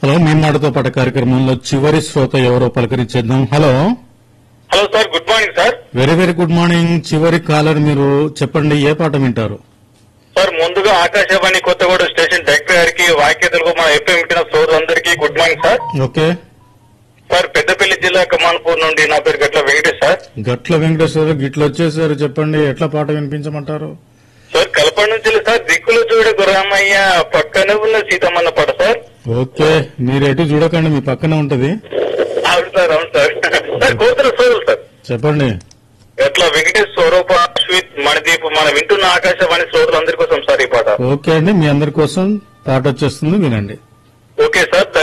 hello మీ మాటతో పాట కార్యక్రమంలో చివరి శ్రోత ఎవరో పలకరించేద్దాం hello hello sir good morning sir very very good morning చివరి కాలర్ మీరు చెప్పండి ఏ పాట వింటారు సార్ ముందుగా ఆకాశవాణి కొత్తగూడ స్టేషన్ డైరెక్టర్ గారికి వాక్యతలకు మా ఎఫ్ఎం వింటున్న సోదరులందరికీ good morning sir okay sir Peddapalli జిల్లా కమాన్పూర్ నుండి నా పేరు గట్ల వెంకటేష్ సార్ గట్ల వెంకటేశ్వర గిట్ల వచ్చేసారు చెప్పండి ఎట్లా పాట వినిపించమంటారు సార్ కలప నుంచి సార్ దిక్కులు చూడ గురామయ్య పక్కన ఉన్న సీతమ్మన్న పాట సార్ ఓకే మీరు ఎటు చూడకండి మీ పక్కనే ఉంటది అవును సార్ అవును సార్ సార్ కోతల సోదరు సార్ చెప్పండి గట్ల వెంకటేష్ స్వరూప అశ్విత్ మణిదీప్ మన వింటున్న ఆకాశవాణి శ్రోతలందరి కోసం సార్ ఈ పాట ఓకే అండి మీ అందరి కోసం పాట వచ్చేస్తుంది వినండి ఓకే సార్